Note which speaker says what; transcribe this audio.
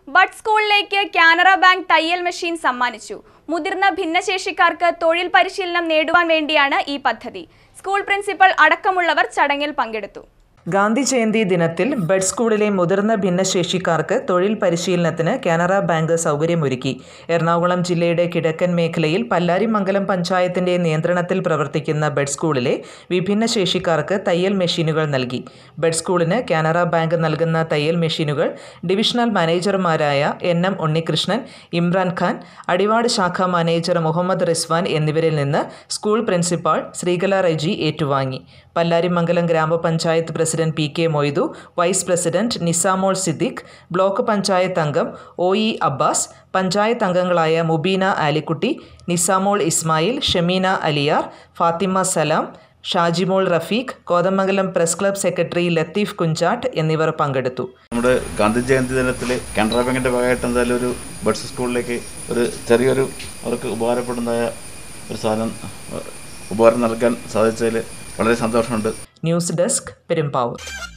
Speaker 1: bud സ്കൂളിലേക്ക് Canara bank തയ്യൽ machine സമ്മാനിച്ചു മുതിർന്ന ഭിന്നശേഷിക്കാർക്ക് തൊഴിൽ പരിശീലനം നേടുവാൻ വേണ്ടിയാണ് ഈ പദ്ധതി സ്കൂൾ പ്രിൻസിപ്പൽ അടക്കമുള്ളവർ ചടങ്ങിൽ പങ്കെടുത്തു
Speaker 2: ഗാന്ധി ജയന്തി ദിനത്തിൽ ബഡ് സ്കൂളിലെ മുതിർന്ന ഭിന്നശേഷിക്കാർക്ക് തൊഴിൽ പരിശീലനത്തിന് കാനറ ബാങ്ക് സൗകര്യമൊരുക്കി എറണാകുളം ജില്ലയുടെ കിഴക്കൻ മേഖലയിൽ പല്ലാരിമംഗലം പഞ്ചായത്തിന്റെ നിയന്ത്രണത്തിൽ പ്രവർത്തിക്കുന്ന ബഡ് സ്കൂളിലെ വിഭിന്ന ശേഷിക്കാർക്ക് തയ്യൽ മെഷീനുകൾ നൽകി ബഡ് സ്കൂളിന് കാനറ ബാങ്ക് നൽകുന്ന തയ്യൽ മെഷീനുകൾ ഡിവിഷണൽ മാനേജർമാരായ എൻ എം ഉണ്ണികൃഷ്ണൻ ഇമ്രാൻ ഖാൻ അടിവാട് ശാഖ മാനേജർ മുഹമ്മദ് റിസ്വാൻ എന്നിവരിൽ നിന്ന് സ്കൂൾ പ്രിൻസിപ്പാൾ ശ്രീകല റെജി ഏറ്റുവാങ്ങി Pallarimangalam gramapanchayat president P K Moidu vice president Nisamol Siddique block panchayat അംഗം ഒ ഇ അബ്ബാസ് പഞ്ചായത്ത് അംഗങ്ങളായ Mubeena Alikutty Nisamol Ismail Shameena Aliyar Fathima Salam Shajimol Rafeeq Kothamangalam press club secretary Latheef Kunjattu എന്നിവർ പങ്കെടുത്തു
Speaker 3: നമ്മുടെ ഗാന്ധി ജയന്തി ദിനത്തിൽ കാനറ ബാങ്കിൻ്റെ ഭാഗമായിട്ട് എന്തായാലും ഒരു ബഡ്സ് സ്കൂളിലേക്ക് ഒരു ചെറിയൊരു അവർക്ക് ഉപകാരപ്പെടുന്നതായ ഒരു സാധനം ഏഹ്, ഉപകാരം നൽകാൻ സാധിച്ചതിൽ വളരെ സന്തോഷമുണ്ട്
Speaker 2: ന്യൂസ് ഡെസ്ക് പെരുമ്പാവൂർ